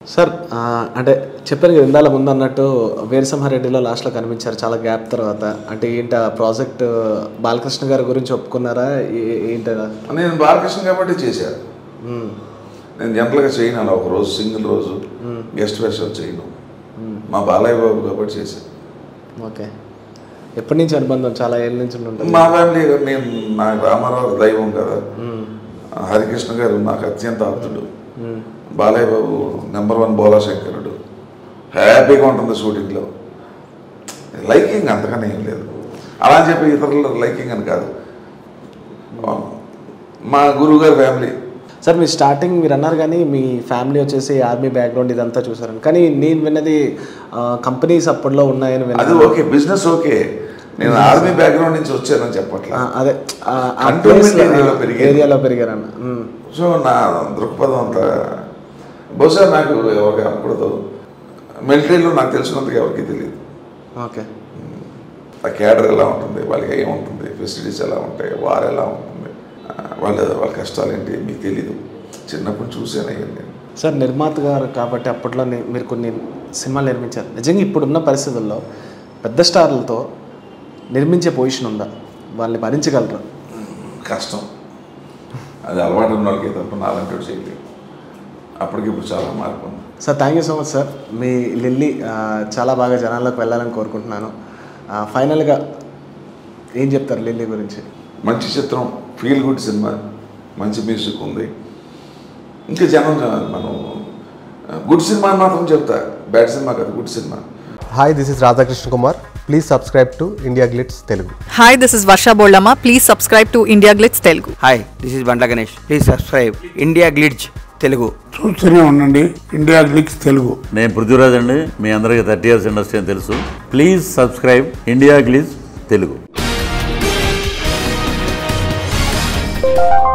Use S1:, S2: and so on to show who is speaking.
S1: Sir ఆ, అంటే చెప్పాను కదా ఇందాల ముందు అన్నట్టు వీరసింహారెడ్డిలో లాస్ట్లో కనిపించారు చాలా గ్యాప్ తర్వాత అంటే ఏంటి ఆ ప్రాజెక్ట్ బాలకృష్ణ గారి గురించి ఒప్పుకున్నారా ఏ- ఏంటదా
S2: నేను బాలకృష్ణ కాబట్టి చేశాను
S1: మ్మ్.
S2: నేను జనరల్గా చేయను అలా ఒక రోజు సింగిల్ రోజు గెస్ట్ స్పెషల్ చేయను మా బాలయ్య బాబు కాబట్టి చేశాను
S1: ఓకే ఎప్పటి నుంచి అనుబంధం చాలా ఏళ్ళ నుంచి ఉంటుంది
S2: మా ఫ్యామిలీ నేను నాకు రామారావు దైవం కదా హరికృష్ణ గారు నాకు అత్యంత ఆప్తుడు బాలయ్య బాబు నెంబర్ వన్ బోలా శంకరుడు హ్యాపీగా ఉంటుంది షూటింగ్లో లైకింగ్ అంతకనే ఏం లేదు అలా అని చెప్పి ఇతరుల లైకింగ్ అని కాదు మా గురువు గారి ఫ్యామిలీ
S1: సార్ మీ స్టార్టింగ్ మీరు అన్నారు కానీ మీ ఫ్యామిలీ వచ్చేసి ఆర్మీ బ్యాక్గ్రౌండ్ ఇదంతా చూసారని కానీ నేను విన్నది కంపెనీస్ అప్పట్లో ఉన్నాయని
S2: అది
S1: విన్నాను
S2: ఓకే బిజినెస్ ఓకే నేను ఆర్మీ బ్యాక్గ్రౌండ్ నుంచి వచ్చానని చెప్పట్లా
S1: ఆ, అదే
S2: Cantonment area లో పెరిగాను.
S1: ఏరియాలో పెరిగారన్న మ్మ్.
S2: సో నా దృక్పథం అంతా బహుశా నాకు ఎవరికి అనకూడదు మిలిటరీలో నాకు తెలిసినంతగా ఎవరికి తెలియదు
S1: ఓకే
S2: ఆ క్యాడర్ ఎలా ఉంటుంది వాళ్ళకి ఏముంటుంది ఫెసిలిటీస్ ఎలా ఉంటాయి వారు ఎలా ఉంటుంది ఆ, వాళ్ళ వాళ్ళ కష్టాలు ఏంటి మీకు తెలీదు చిన్నప్పుడు చూసాను అయ్యాను నేను
S1: సార్ నిర్మాత గారు కాబట్టి అప్పట్లో ని- మీరు కొన్ని సినిమాలు నిర్మించారు నిజంగా ఇప్పుడున్న పరిస్థితుల్లో పెద్ద స్టార్లతో నిర్మించే పొజిషన్ ఉందా వాళ్ళని భరించగలరు
S2: కష్టం అది అలవాటు ఉన్న వాళ్ళకి తప్ప నాలంటూ చేయలేదు అప్పటికి ఇప్పుడు చాలా మార్పు ఉంది
S1: sir thank you so much sir మీ లిల్లీ ఆ, చాలా బాగా జనాల్లోకి వెళ్ళాలని కోరుకుంటున్నాను ఆ, ఫైనల్గా ఏం చెప్తారు లిల్లీ గురించి
S2: మంచి చిత్రం ఫీల్ గుడ్ సినిమా మంచి మ్యూజిక్ ఉంది ఇంకా జనం మనం గుడ్ సినిమా అని మాత్రం చెప్తా బ్యాడ్ సినిమా కాదు good cinema
S3: hi this is Radhakrishna Kumar please subscribe to India Glitz Telugu
S4: hi this is Varsha Bollamma please subscribe to India Glitz Telugu
S5: hi this is Bandla Ganesh please subscribe India Glitz Telugu
S6: చూస్తూనే ఉండండి ఇండియా గ్లిక్స్ తెలుగు
S7: నేను పృథ్వీరాజ్ అండి మీ అందరికీ thirty years industry అని తెలుసు please subscribe India Glitz Telugu